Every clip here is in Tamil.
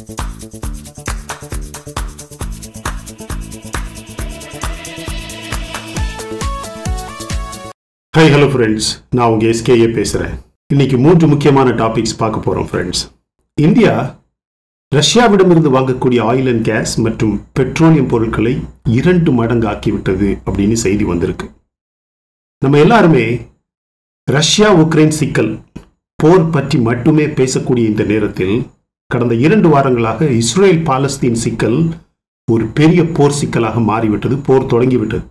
ஹாய் ஹலோ ஃப்ரெண்ட்ஸ் நான் உங்கள் எஸ்கேஏ பேசுகிறேன் இன்னைக்கு மூன்று முக்கியமான டாபிக்ஸ் பார்க்க போகிறோம் ஃப்ரெண்ட்ஸ் இந்தியா ரஷ்யாவிடமிருந்து வாங்கக்கூடிய ஆயில் அண்ட் கேஸ் மற்றும் பெட்ரோலியம் பொருட்களை இரண்டு மடங்கு ஆக்கிவிட்டது அப்படின்னு செய்தி வந்திருக்கு நம்ம எல்லாருமே ரஷ்யா உக்ரைன் சிக்கல் போர் பற்றி மட்டுமே பேசக்கூடிய இந்த நேரத்தில் கடந்த இரண்டு வாரங்களாக இஸ்ரேல் பாலஸ்தீன் சிக்கல் ஒரு பெரிய போர் சிக்கலாக மாறிவிட்டது போர் தொடங்கிவிட்டது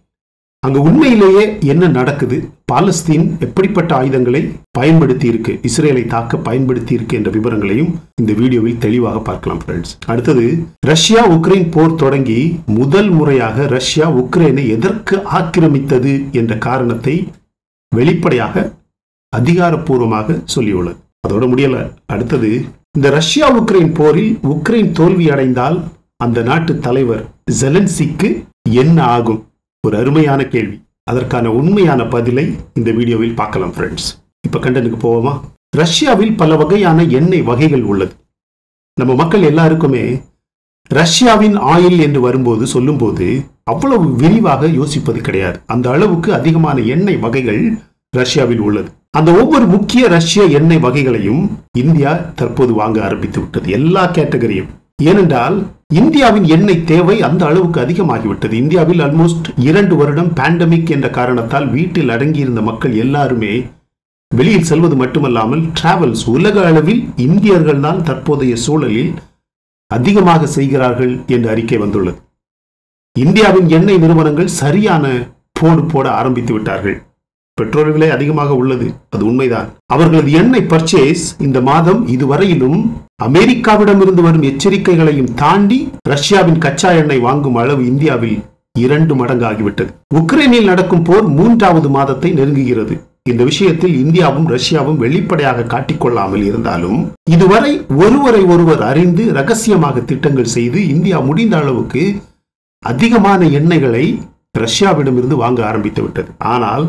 அங்க உண்மையிலேயே என்ன நடக்குது பாலஸ்தீன் எப்படிப்பட்ட ஆயுதங்களை பயன்படுத்தி இருக்கு இஸ்ரேலை தாக்க பயன்படுத்தி இருக்கு என்ற விவரங்களையும் இந்த வீடியோவில் தெளிவாக பார்க்கலாம் ஃப்ரெண்ட்ஸ் அடுத்தது ரஷ்யா உக்ரைன் போர் தொடங்கி முதல் முறையாக ரஷ்யா உக்ரைனை எதற்கு ஆக்கிரமித்தது என்ற காரணத்தை வெளிப்படையாக அதிகாரப்பூர்வமாக சொல்லியுள்ளது அதோட முடியல அடுத்தது இந்த ரஷ்யா உக்ரைன் போரில் உக்ரைன் தோல்வி அடைந்தால் அந்த நாட்டு தலைவர் ஜெலன்சிக்கு என்ன ஆகும் ஒரு அருமையான கேள்வி அதற்கான உண்மையான பதிலை இந்த வீடியோவில் பார்க்கலாம் ஃப்ரெண்ட்ஸ் இப்ப கண்டனுக்கு போவோமா ரஷ்யாவில் பல வகையான எண்ணெய் வகைகள் உள்ளது நம்ம மக்கள் எல்லாருக்குமே ரஷ்யாவின் ஆயில் என்று வரும்போது சொல்லும்போது அவ்வளவு விரிவாக யோசிப்பது கிடையாது அந்த அளவுக்கு அதிகமான எண்ணெய் வகைகள் ரஷ்யாவில் உள்ளது அந்த ஒவ்வொரு முக்கிய ரஷ்ய எண்ணெய் வகைகளையும் இந்தியா தற்போது வாங்க ஆரம்பித்து விட்டது எல்லா கேட்டகரியும் ஏனென்றால் இந்தியாவின் எண்ணெய் தேவை அந்த அளவுக்கு அதிகமாகிவிட்டது இந்தியாவில் ஆல்மோஸ்ட் இரண்டு வருடம் பேண்டமிக் என்ற காரணத்தால் வீட்டில் அடங்கியிருந்த மக்கள் எல்லாருமே வெளியில் செல்வது மட்டுமல்லாமல் டிராவல்ஸ் உலக அளவில் இந்தியர்கள் தான் தற்போதைய சூழலில் அதிகமாக செய்கிறார்கள் என்று அறிக்கை வந்துள்ளது இந்தியாவின் எண்ணெய் நிறுவனங்கள் சரியான போடு போட ஆரம்பித்து விட்டார்கள் பெட்ரோல் விலை அதிகமாக உள்ளது அது உண்மைதான் அவர்களது எண்ணெய் பர்ச்சேஸ் இந்த மாதம் இதுவரையிலும் அமெரிக்காவிடமிருந்து வரும் எச்சரிக்கைகளையும் தாண்டி ரஷ்யாவின் கச்சா எண்ணெய் வாங்கும் அளவு இந்தியாவில் இரண்டு மடங்கு ஆகிவிட்டது உக்ரைனில் நடக்கும் போர் மூன்றாவது மாதத்தை நெருங்குகிறது இந்த விஷயத்தில் இந்தியாவும் ரஷ்யாவும் வெளிப்படையாக காட்டிக்கொள்ளாமல் இருந்தாலும் இதுவரை ஒருவரை ஒருவர் அறிந்து ரகசியமாக திட்டங்கள் செய்து இந்தியா முடிந்த அளவுக்கு அதிகமான எண்ணெய்களை ரஷ்யாவிடமிருந்து வாங்க ஆரம்பித்து விட்டது ஆனால்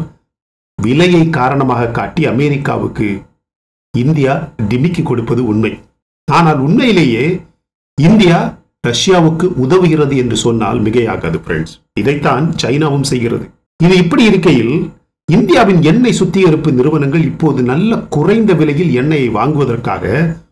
விலையை காரணமாக காட்டி அமெரிக்காவுக்கு இந்தியா டிமிக்கி கொடுப்பது உண்மை ஆனால் உண்மையிலேயே இந்தியா ரஷ்யாவுக்கு உதவுகிறது என்று சொன்னால் மிகையாகாது ஃப்ரெண்ட்ஸ் இதைத்தான் சைனாவும் செய்கிறது இது இப்படி இருக்கையில் இந்தியாவின் எண்ணெய் சுத்திகரிப்பு நிறுவனங்கள் இப்போது நல்ல குறைந்த விலையில் எண்ணெயை வாங்குவதற்காக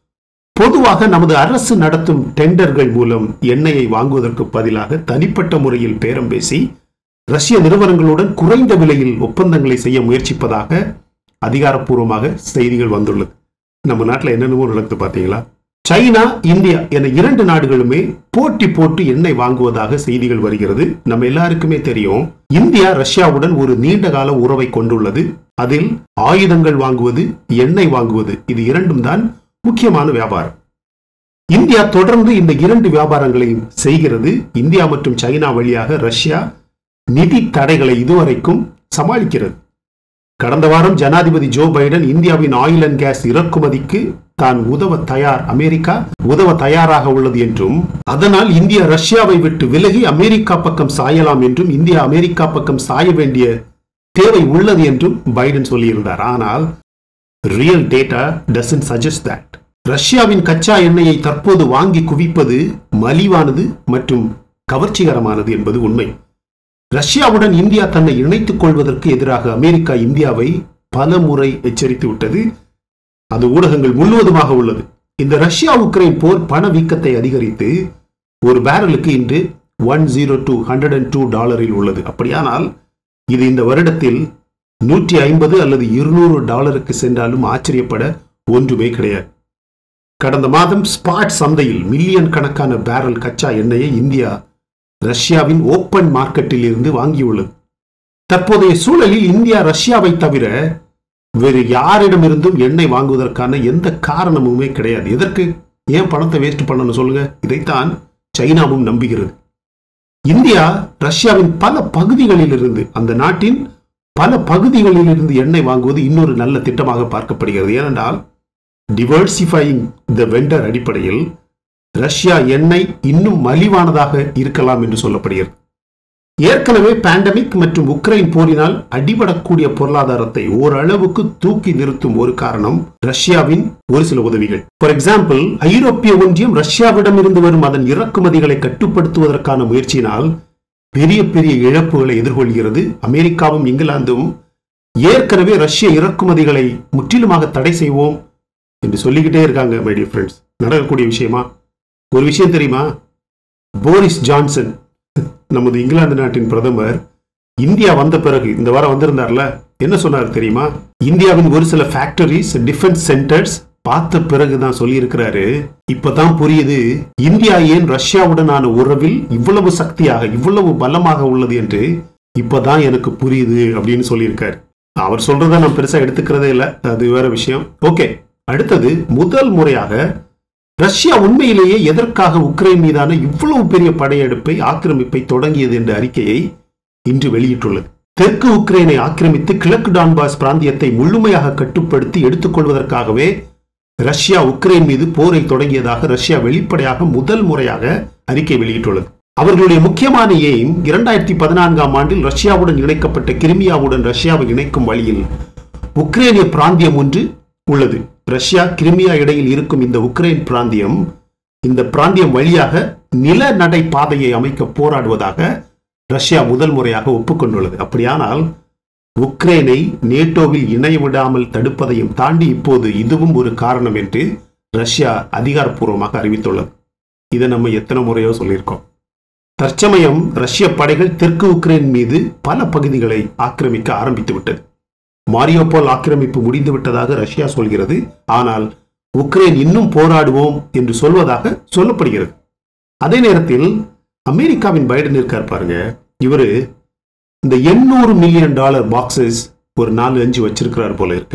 பொதுவாக நமது அரசு நடத்தும் டெண்டர்கள் மூலம் எண்ணெயை வாங்குவதற்கு பதிலாக தனிப்பட்ட முறையில் பேரம் பேசி ரஷ்ய நிறுவனங்களுடன் குறைந்த விலையில் ஒப்பந்தங்களை செய்ய முயற்சிப்பதாக அதிகாரப்பூர்வமாக செய்திகள் வந்துள்ளது நம்ம நாட்டில் என்னென்னமோ நடக்குது பார்த்தீங்களா சைனா இந்தியா என இரண்டு நாடுகளுமே போட்டி போட்டு எண்ணெய் வாங்குவதாக செய்திகள் வருகிறது நம்ம எல்லாருக்குமே தெரியும் இந்தியா ரஷ்யாவுடன் ஒரு நீண்ட கால உறவை கொண்டுள்ளது அதில் ஆயுதங்கள் வாங்குவது எண்ணெய் வாங்குவது இது இரண்டும் தான் முக்கியமான வியாபாரம் இந்தியா தொடர்ந்து இந்த இரண்டு வியாபாரங்களையும் செய்கிறது இந்தியா மற்றும் சைனா வழியாக ரஷ்யா நிதி தடைகளை இதுவரைக்கும் சமாளிக்கிறது கடந்த வாரம் ஜனாதிபதி ஜோ பைடன் இந்தியாவின் ஆயில் அண்ட் கேஸ் இறக்குமதிக்கு தான் உதவ தயார் அமெரிக்கா உதவ தயாராக உள்ளது என்றும் அதனால் இந்தியா ரஷ்யாவை விட்டு விலகி அமெரிக்கா பக்கம் சாயலாம் என்றும் இந்தியா அமெரிக்கா பக்கம் சாய வேண்டிய தேவை உள்ளது என்றும் பைடன் சொல்லியிருந்தார் ஆனால் real data does suggest that ரஷ்யாவின் கச்சா எண்ணெயை தற்போது வாங்கி குவிப்பது மலிவானது மற்றும் கவர்ச்சிகரமானது என்பது உண்மை ரஷ்யாவுடன் இந்தியா தன்னை இணைத்துக் கொள்வதற்கு எதிராக அமெரிக்கா இந்தியாவை பல முறை எச்சரித்து விட்டது அது ஊடகங்கள் முழுவதுமாக உள்ளது இந்த ரஷ்யா உக்ரைன் போர் பணவீக்கத்தை அதிகரித்து ஒரு பேரலுக்கு இன்று one zero two hundred and two டாலரில் உள்ளது அப்படியானால் இது இந்த வருடத்தில் நூற்றி ஐம்பது அல்லது இருநூறு டாலருக்கு சென்றாலும் ஆச்சரியப்பட ஒன்றுமே கிடையாது கடந்த மாதம் ஸ்பாட் சந்தையில் மில்லியன் கணக்கான பேரல் கச்சா எண்ணெயை இந்தியா ரஷ்யாவின் ஓப்பன் மார்க்கெட்டில் இருந்து வாங்கியுள்ளது தற்போதைய சூழலில் இந்தியா ரஷ்யாவை தவிர வேறு யாரிடமிருந்தும் எண்ணெய் வாங்குவதற்கான எந்த காரணமுமே கிடையாது எதற்கு ஏன் பணத்தை வேஸ்ட் பண்ணணும் சொல்லுங்க இதைத்தான் சைனாவும் நம்புகிறது இந்தியா ரஷ்யாவின் பல பகுதிகளில் இருந்து அந்த நாட்டின் பல பகுதிகளில் இருந்து எண்ணெய் வாங்குவது இன்னொரு நல்ல திட்டமாக பார்க்கப்படுகிறது ஏனென்றால் டிவர்சிஃபைங் த வெண்டர் அடிப்படையில் ரஷ்யா எண்ணெய் இன்னும் மலிவானதாக இருக்கலாம் என்று சொல்லப்படுகிறது ஏற்கனவே பேண்டமிக் மற்றும் உக்ரைன் போரினால் அடிபடக்கூடிய பொருளாதாரத்தை ஓரளவுக்கு தூக்கி நிறுத்தும் ஒரு காரணம் ரஷ்யாவின் ஒரு சில உதவிகள் ஃபார் எக்ஸாம்பிள் ஐரோப்பிய ஒன்றியம் ரஷ்யாவிடம் இருந்து வரும் அதன் இறக்குமதிகளை கட்டுப்படுத்துவதற்கான முயற்சியினால் பெரிய பெரிய இழப்புகளை எதிர்கொள்கிறது அமெரிக்காவும் இங்கிலாந்தும் ஏற்கனவே ரஷ்ய இறக்குமதிகளை முற்றிலுமாக தடை செய்வோம் என்று சொல்லிக்கிட்டே இருக்காங்க மை டியர் ஃப்ரெண்ட்ஸ் நடக்கக்கூடிய விஷயமா ஒரு விஷயம் தெரியுமா போரிஸ் ஜான்சன் நமது இங்கிலாந்து நாட்டின் பிரதமர் இந்தியா வந்த பிறகு இந்த வாரம் வந்திருந்தார்ல என்ன சொன்னார் தெரியுமா இந்தியாவின் ஒரு சில ஃபேக்டரிஸ் டிஃபென்ஸ் சென்டர்ஸ் பார்த்த பிறகுதான் சொல்லியிருக்கிறாரு இப்பதான் புரியுது இந்தியா ஏன் ரஷ்யாவுடனான உறவில் இவ்வளவு சக்தியாக இவ்வளவு பலமாக உள்ளது என்று இப்பதான் எனக்கு புரியுது அப்படின்னு சொல்லியிருக்காரு அவர் சொல்றத நான் பெருசா எடுத்துக்கிறதே இல்லை அது வேற விஷயம் ஓகே அடுத்தது முதல் முறையாக ரஷ்யா உண்மையிலேயே எதற்காக உக்ரைன் மீதான இவ்வளவு பெரிய படையெடுப்பை ஆக்கிரமிப்பை தொடங்கியது என்ற அறிக்கையை இன்று வெளியிட்டுள்ளது தெற்கு உக்ரைனை ஆக்கிரமித்து கிழக்கு டான்பாஸ் பிராந்தியத்தை முழுமையாக கட்டுப்படுத்தி எடுத்துக்கொள்வதற்காகவே ரஷ்யா உக்ரைன் மீது போரை தொடங்கியதாக ரஷ்யா வெளிப்படையாக முதல் முறையாக அறிக்கை வெளியிட்டுள்ளது அவர்களுடைய முக்கியமான எய்ம் இரண்டாயிரத்தி பதினான்காம் ஆண்டில் ரஷ்யாவுடன் இணைக்கப்பட்ட கிரிமியாவுடன் ரஷ்யாவை இணைக்கும் வழியில் உக்ரைனிய பிராந்தியம் ஒன்று உள்ளது ரஷ்யா கிரிமியா இடையில் இருக்கும் இந்த உக்ரைன் பிராந்தியம் இந்த பிராந்தியம் வழியாக நிலநடை பாதையை அமைக்க போராடுவதாக ரஷ்யா முதல் முறையாக ஒப்புக்கொண்டுள்ளது அப்படியானால் உக்ரைனை நேட்டோவில் இணைய விடாமல் தடுப்பதையும் தாண்டி இப்போது இதுவும் ஒரு காரணம் என்று ரஷ்யா அதிகாரப்பூர்வமாக அறிவித்துள்ளது இதை நம்ம எத்தனை முறையோ சொல்லியிருக்கோம் தற்சமயம் ரஷ்ய படைகள் தெற்கு உக்ரைன் மீது பல பகுதிகளை ஆக்கிரமிக்க ஆரம்பித்து விட்டது மாரியோபோல் ஆக்கிரமிப்பு முடிந்து விட்டதாக ரஷ்யா சொல்கிறது ஆனால் உக்ரைன் இன்னும் போராடுவோம் என்று சொல்வதாக சொல்லப்படுகிறது அதே நேரத்தில் அமெரிக்காவின் பைடன் இருக்கார் பாருங்க இவரு இந்த எண்ணூறு மில்லியன் டாலர் பாக்ஸஸ் ஒரு நாலு அஞ்சு வச்சிருக்கிறார் போல இருக்கு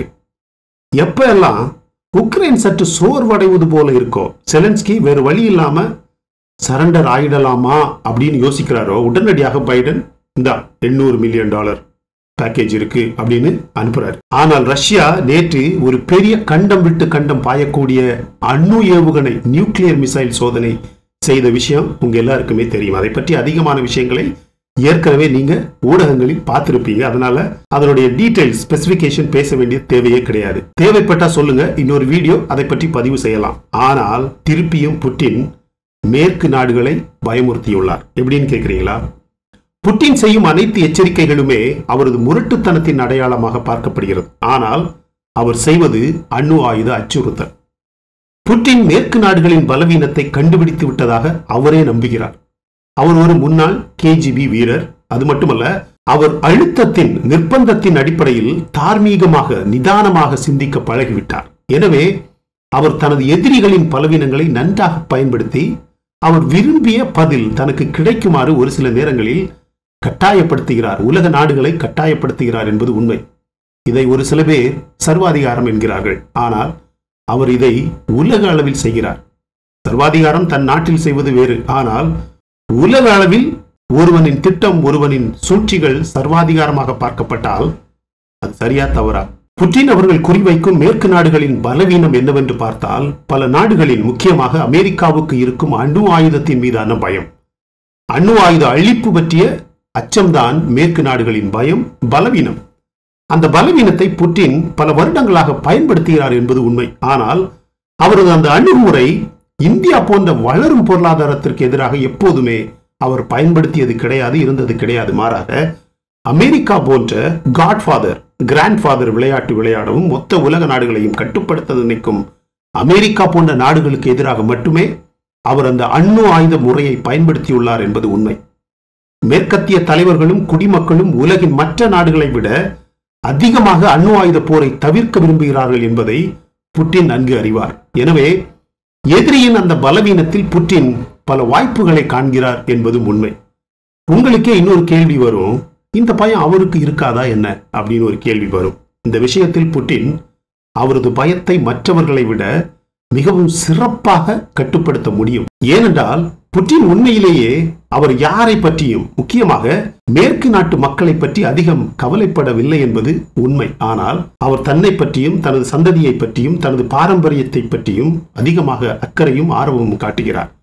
எப்ப எல்லாம் உக்ரைன் சற்று சோர்வடைவது போல இருக்கோ செலன்ஸ்கி வேறு வழி இல்லாம சரண்டர் ஆயிடலாமா அப்படின்னு யோசிக்கிறாரோ உடனடியாக பைடன் இந்த எண்ணூறு மில்லியன் டாலர் பேக்கேஜ் இருக்கு அப்படின்னு அனுப்புறாரு ஆனால் ரஷ்யா நேற்று ஒரு பெரிய கண்டம் விட்டு கண்டம் பாயக்கூடிய அணு ஏவுகணை நியூக்ளியர் மிசைல் சோதனை செய்த விஷயம் உங்க எல்லாருக்குமே தெரியும் அதை பற்றி அதிகமான விஷயங்களை ஏற்கனவே நீங்க ஊடகங்களில் பார்த்திருப்பீங்க அதனால அதனுடைய டீடைல் ஸ்பெசிபிகேஷன் பேச வேண்டிய தேவையே கிடையாது தேவைப்பட்டா சொல்லுங்க இன்னொரு வீடியோ அதை பற்றி பதிவு செய்யலாம் ஆனால் திருப்பியும் புட்டின் மேற்கு நாடுகளை பயமுறுத்தியுள்ளார் எப்படின்னு கேக்குறீங்களா புட்டின் செய்யும் அனைத்து எச்சரிக்கைகளுமே அவரது முரட்டுத்தனத்தின் அடையாளமாக பார்க்கப்படுகிறது ஆனால் அவர் செய்வது அணு ஆயுத அச்சுறுத்தல் புட்டின் மேற்கு நாடுகளின் பலவீனத்தை கண்டுபிடித்து விட்டதாக அவரே நம்புகிறார் அவர் ஒரு முன்னாள் கேஜிபி வீரர் அது மட்டுமல்ல அவர் அழுத்தத்தின் நிர்பந்தத்தின் அடிப்படையில் தார்மீகமாக நிதானமாக சிந்திக்க பழகிவிட்டார் எனவே அவர் தனது எதிரிகளின் பலவீனங்களை நன்றாக பயன்படுத்தி அவர் விரும்பிய பதில் தனக்கு கிடைக்குமாறு ஒரு சில நேரங்களில் கட்டாயப்படுத்துகிறார் உலக நாடுகளை கட்டாயப்படுத்துகிறார் என்பது உண்மை இதை ஒரு சில பேர் சர்வாதிகாரம் என்கிறார்கள் ஆனால் அவர் இதை உலக அளவில் செய்கிறார் சர்வாதிகாரம் தன் நாட்டில் செய்வது வேறு ஆனால் உலக அளவில் ஒருவனின் திட்டம் ஒருவனின் சூழ்ச்சிகள் சர்வாதிகாரமாக பார்க்கப்பட்டால் அது சரியா தவறா புட்டின் அவர்கள் குறிவைக்கும் மேற்கு நாடுகளின் பலவீனம் என்னவென்று பார்த்தால் பல நாடுகளின் முக்கியமாக அமெரிக்காவுக்கு இருக்கும் அணு ஆயுதத்தின் மீதான பயம் அணு ஆயுத அழிப்பு பற்றிய அச்சம்தான் மேற்கு நாடுகளின் பயம் பலவீனம் அந்த பலவீனத்தை புட்டின் பல வருடங்களாக பயன்படுத்துகிறார் என்பது உண்மை ஆனால் அவரது அந்த அணுகுமுறை இந்தியா போன்ற வளரும் பொருளாதாரத்திற்கு எதிராக எப்போதுமே அவர் பயன்படுத்தியது கிடையாது இருந்தது கிடையாது மாறாக அமெரிக்கா போன்ற காட்ஃபாதர் கிராண்ட்ஃபாதர் விளையாட்டு விளையாடவும் மொத்த உலக நாடுகளையும் கட்டுப்படுத்த நினைக்கும் அமெரிக்கா போன்ற நாடுகளுக்கு எதிராக மட்டுமே அவர் அந்த அணு ஆயுத முறையை பயன்படுத்தியுள்ளார் என்பது உண்மை மேற்கத்திய தலைவர்களும் குடிமக்களும் உலகின் மற்ற நாடுகளை விட அதிகமாக அணு ஆயுத போரை தவிர்க்க விரும்புகிறார்கள் என்பதை புட்டின் நன்கு அறிவார் எனவே எதிரியின் அந்த பலவீனத்தில் புட்டின் பல வாய்ப்புகளை காண்கிறார் என்பதும் உண்மை உங்களுக்கே இன்னொரு கேள்வி வரும் இந்த பயம் அவருக்கு இருக்காதா என்ன அப்படின்னு ஒரு கேள்வி வரும் இந்த விஷயத்தில் புட்டின் அவரது பயத்தை மற்றவர்களை விட மிகவும் சிறப்பாக கட்டுப்படுத்த முடியும் ஏனென்றால் புட்டின் உண்மையிலேயே அவர் யாரை பற்றியும் முக்கியமாக மேற்கு நாட்டு மக்களை பற்றி அதிகம் கவலைப்படவில்லை என்பது உண்மை ஆனால் அவர் தன்னை பற்றியும் தனது சந்ததியை பற்றியும் தனது பாரம்பரியத்தை பற்றியும் அதிகமாக அக்கறையும் ஆர்வமும் காட்டுகிறார்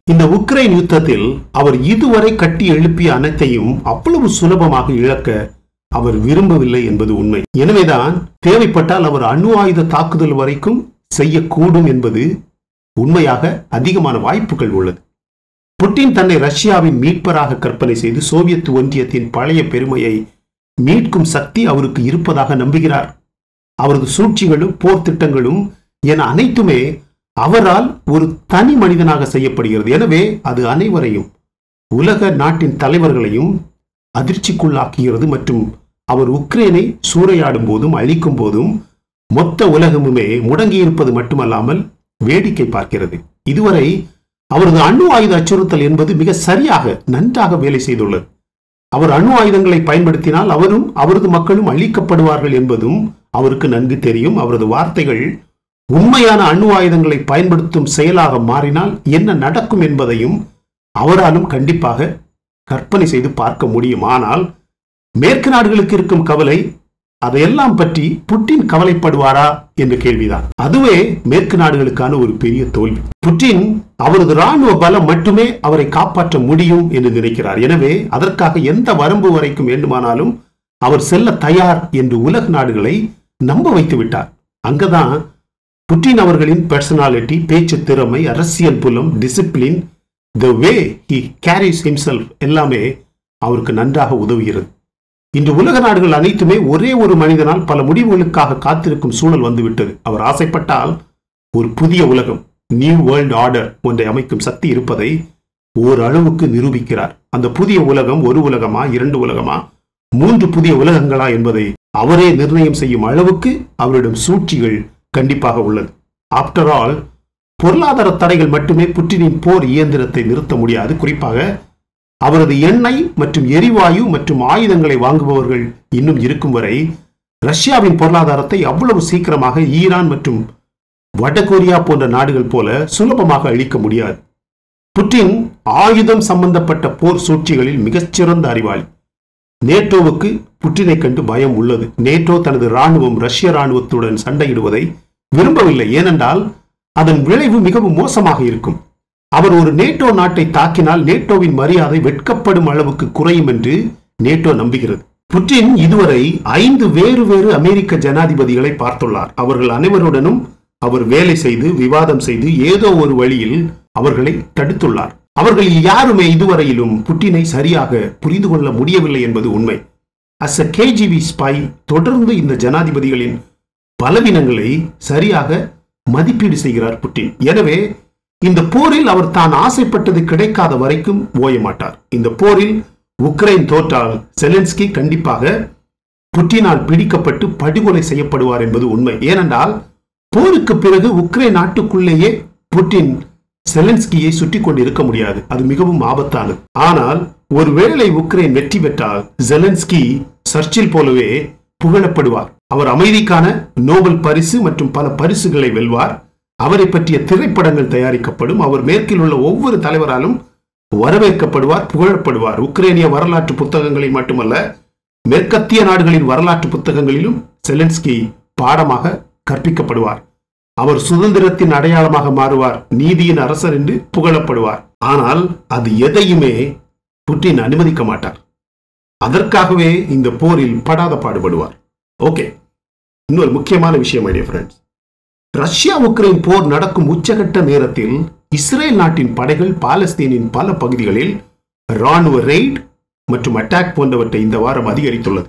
இந்த உக்ரைன் யுத்தத்தில் அவர் இதுவரை கட்டி எழுப்பிய அனைத்தையும் அவ்வளவு சுலபமாக இழக்க அவர் விரும்பவில்லை என்பது உண்மை எனவேதான் தேவைப்பட்டால் அவர் அணு ஆயுத தாக்குதல் வரைக்கும் செய்யக்கூடும் என்பது உண்மையாக அதிகமான வாய்ப்புகள் உள்ளது புட்டின் தன்னை ரஷ்யாவின் மீட்பராக கற்பனை செய்து சோவியத் ஒன்றியத்தின் பழைய பெருமையை மீட்கும் சக்தி அவருக்கு இருப்பதாக நம்புகிறார் அவரது சூழ்ச்சிகளும் போர் திட்டங்களும் என அனைத்துமே அவரால் ஒரு தனி மனிதனாக செய்யப்படுகிறது எனவே அது அனைவரையும் உலக நாட்டின் தலைவர்களையும் அதிர்ச்சிக்குள்ளாக்குகிறது மற்றும் அவர் உக்ரைனை சூறையாடும் போதும் அழிக்கும் போதும் மொத்த உலகமுமே முடங்கியிருப்பது மட்டுமல்லாமல் வேடிக்கை பார்க்கிறது இதுவரை அவரது அணு ஆயுத அச்சுறுத்தல் என்பது மிக சரியாக நன்றாக வேலை செய்துள்ளது அவர் அணு ஆயுதங்களை பயன்படுத்தினால் அவரும் அவரது மக்களும் அழிக்கப்படுவார்கள் என்பதும் அவருக்கு நன்கு தெரியும் அவரது வார்த்தைகள் உண்மையான அணு ஆயுதங்களை பயன்படுத்தும் செயலாக மாறினால் என்ன நடக்கும் என்பதையும் அவராலும் கண்டிப்பாக கற்பனை செய்து பார்க்க முடியும் ஆனால் மேற்கு நாடுகளுக்கு இருக்கும் கவலை அதையெல்லாம் பற்றி புட்டின் கவலைப்படுவாரா என்ற கேள்விதான் அதுவே மேற்கு நாடுகளுக்கான ஒரு பெரிய தோல்வி புட்டின் அவரது ராணுவ பலம் மட்டுமே அவரை காப்பாற்ற முடியும் என்று நினைக்கிறார் எனவே அதற்காக எந்த வரம்பு வரைக்கும் வேண்டுமானாலும் அவர் செல்ல தயார் என்று உலக நாடுகளை நம்ப வைத்து விட்டார் அங்கதான் புட்டின் அவர்களின் பர்சனாலிட்டி பேச்சு திறமை அரசியல் புலம் discipline the way he carries himself எல்லாமே அவருக்கு நன்றாக உதவுகிறது இன்று உலக நாடுகள் அனைத்துமே ஒரே ஒரு மனிதனால் பல முடிவுகளுக்காக காத்திருக்கும் சூழல் வந்துவிட்டது அவர் ஆசைப்பட்டால் ஒரு புதிய உலகம் நியூ வேர்ல்ட் ஆர்டர் ஒன்றை அமைக்கும் சக்தி இருப்பதை ஓரளவுக்கு நிரூபிக்கிறார் அந்த புதிய உலகம் ஒரு உலகமா இரண்டு உலகமா மூன்று புதிய உலகங்களா என்பதை அவரே நிர்ணயம் செய்யும் அளவுக்கு அவரிடம் சூழ்ச்சிகள் கண்டிப்பாக உள்ளது ஆப்டர் ஆல் பொருளாதார தடைகள் மட்டுமே புட்டினின் போர் இயந்திரத்தை நிறுத்த முடியாது குறிப்பாக அவரது எண்ணெய் மற்றும் எரிவாயு மற்றும் ஆயுதங்களை வாங்குபவர்கள் இன்னும் இருக்கும் வரை ரஷ்யாவின் பொருளாதாரத்தை அவ்வளவு சீக்கிரமாக ஈரான் மற்றும் வடகொரியா போன்ற நாடுகள் போல சுலபமாக அழிக்க முடியாது புட்டின் ஆயுதம் சம்பந்தப்பட்ட போர் சூழ்ச்சிகளில் மிகச்சிறந்த அறிவாளி நேட்டோவுக்கு புட்டினை கண்டு பயம் உள்ளது நேட்டோ தனது ராணுவம் ரஷ்ய ராணுவத்துடன் சண்டையிடுவதை விரும்பவில்லை ஏனென்றால் அதன் விளைவு மிகவும் மோசமாக இருக்கும் அவர் ஒரு நேட்டோ நாட்டை தாக்கினால் நேட்டோவின் மரியாதை வெட்கப்படும் அளவுக்கு குறையும் என்று நேட்டோ நம்புகிறது புட்டின் இதுவரை ஐந்து வேறு வேறு அமெரிக்க ஜனாதிபதிகளை பார்த்துள்ளார் அவர்கள் அனைவருடனும் அவர் வேலை செய்து விவாதம் செய்து ஏதோ ஒரு வழியில் அவர்களை தடுத்துள்ளார் அவர்களில் யாருமே இதுவரையிலும் புட்டினை சரியாக புரிந்து கொள்ள முடியவில்லை என்பது உண்மை அஸ் அ கேஜிவி ஸ்பை தொடர்ந்து இந்த ஜனாதிபதிகளின் பலவீனங்களை சரியாக மதிப்பீடு செய்கிறார் புட்டின் எனவே இந்த போரில் அவர் தான் ஆசைப்பட்டது கிடைக்காத வரைக்கும் ஓய மாட்டார் இந்த போரில் உக்ரைன் தோற்றால் செலன்ஸ்கி கண்டிப்பாக புட்டினால் பிடிக்கப்பட்டு படுகொலை செய்யப்படுவார் என்பது உண்மை ஏனென்றால் போருக்கு பிறகு உக்ரைன் நாட்டுக்குள்ளேயே புட்டின் செலன்ஸ்கியை சுற்றி கொண்டு இருக்க முடியாது அது மிகவும் ஆபத்தானது ஆனால் ஒருவேளை உக்ரைன் வெற்றி பெற்றால் ஜெலன்ஸ்கி சர்ச்சில் போலவே புகழப்படுவார் அவர் அமைதிக்கான நோபல் பரிசு மற்றும் பல பரிசுகளை வெல்வார் அவரை பற்றிய திரைப்படங்கள் தயாரிக்கப்படும் அவர் மேற்கில் உள்ள ஒவ்வொரு தலைவராலும் வரவேற்கப்படுவார் புகழப்படுவார் உக்ரைனிய வரலாற்று புத்தகங்களில் மட்டுமல்ல மேற்கத்திய நாடுகளின் வரலாற்று புத்தகங்களிலும் செலன்ஸ்கி பாடமாக கற்பிக்கப்படுவார் அவர் சுதந்திரத்தின் அடையாளமாக மாறுவார் நீதியின் அரசர் என்று புகழப்படுவார் ஆனால் அது எதையுமே புட்டின் அனுமதிக்க மாட்டார் அதற்காகவே இந்த போரில் படாத பாடுபடுவார் ஓகே இன்னொரு முக்கியமான விஷயம் ஐடியா ஃப்ரெண்ட்ஸ் ரஷ்யா உக்ரைன் போர் நடக்கும் உச்சகட்ட நேரத்தில் இஸ்ரேல் நாட்டின் படைகள் பாலஸ்தீனின் பல பகுதிகளில் ராணுவ ரெய்ட் மற்றும் அட்டாக் போன்றவற்றை இந்த வாரம் அதிகரித்துள்ளது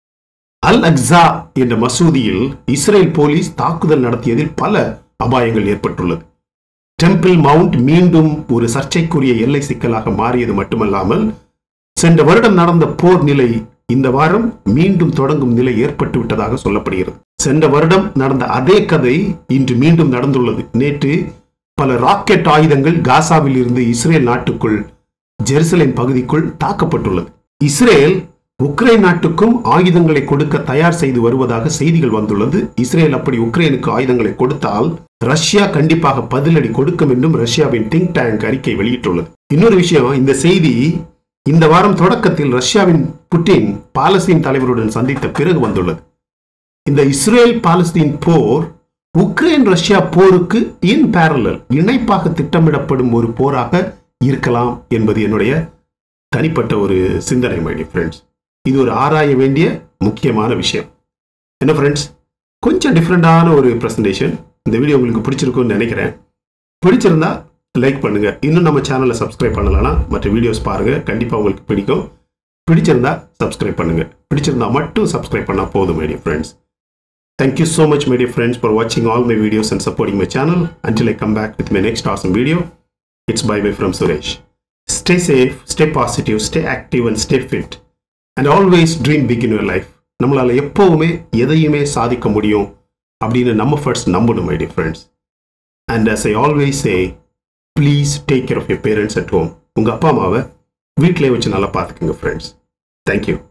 அல் அக்ஸா என்ற மசூதியில் இஸ்ரேல் போலீஸ் தாக்குதல் நடத்தியதில் பல அபாயங்கள் ஏற்பட்டுள்ளது டெம்பிள் மவுண்ட் மீண்டும் ஒரு சர்ச்சைக்குரிய எல்லை சிக்கலாக மாறியது மட்டுமல்லாமல் சென்ற வருடம் நடந்த போர் நிலை இந்த வாரம் மீண்டும் தொடங்கும் நிலை ஏற்பட்டு விட்டதாக சொல்லப்படுகிறது சென்ற வருடம் நடந்த அதே கதை இன்று மீண்டும் நடந்துள்ளது நேற்று பல ராக்கெட் ஆயுதங்கள் காசாவில் இருந்து இஸ்ரேல் நாட்டுக்குள் ஜெருசலேம் பகுதிக்குள் தாக்கப்பட்டுள்ளது இஸ்ரேல் உக்ரைன் நாட்டுக்கும் ஆயுதங்களை கொடுக்க தயார் செய்து வருவதாக செய்திகள் வந்துள்ளது இஸ்ரேல் அப்படி உக்ரைனுக்கு ஆயுதங்களை கொடுத்தால் ரஷ்யா கண்டிப்பாக பதிலடி கொடுக்கும் என்றும் ரஷ்யாவின் திங்க் டேங்க் அறிக்கை வெளியிட்டுள்ளது இன்னொரு விஷயம் இந்த செய்தி இந்த வாரம் தொடக்கத்தில் ரஷ்யாவின் புட்டின் பாலஸ்தீன் தலைவருடன் சந்தித்த பிறகு வந்துள்ளது இந்த இஸ்ரேல் பாலஸ்தீன் போர் உக்ரைன் ரஷ்யா போருக்கு இன் பேரலல் இணைப்பாக திட்டமிடப்படும் ஒரு போராக இருக்கலாம் என்பது என்னுடைய தனிப்பட்ட ஒரு சிந்தனை மை ஃப்ரெண்ட்ஸ் இது ஒரு ஆராய வேண்டிய முக்கியமான விஷயம் என்ன ஃப்ரெண்ட்ஸ் கொஞ்சம் டிஃப்ரெண்டான ஒரு ப்ரெசன்டேஷன் இந்த வீடியோ உங்களுக்கு பிடிச்சிருக்கும்னு நினைக்கிறேன் பிடிச்சிருந்தா லைக் பண்ணுங்க இன்னும் நம்ம சேனலை சப்ஸ்கிரைப் பண்ணலன்னா மற்ற வீடியோஸ் பாருங்க கண்டிப்பாக உங்களுக்கு பிடிக்கும் பிடிச்சிருந்தா சப்ஸ்கிரைப் பண்ணுங்க பிடிச்சிருந்தா மட்டும் சப்ஸ்கிரைப் பண்ணால் போதும் my friends Thank you so much, my dear friends, for watching all my videos and supporting my channel. Until I come back with my next awesome video, it's bye bye from Suresh. Stay safe, stay positive, stay active, and stay fit. And always dream big in your life. நம்மளால எப்பவுமே எதையுமே சாதிக்க முடியும் அப்படின்னு நம்ம ஃபர்ஸ்ட் நம்பணும் my dear friends and as I always say please take care of your parents at home உங்கள் அப்பா அம்மாவை வீட்டிலே வச்சு நல்லா பார்த்துக்குங்க ஃப்ரெண்ட்ஸ் தேங்க்யூ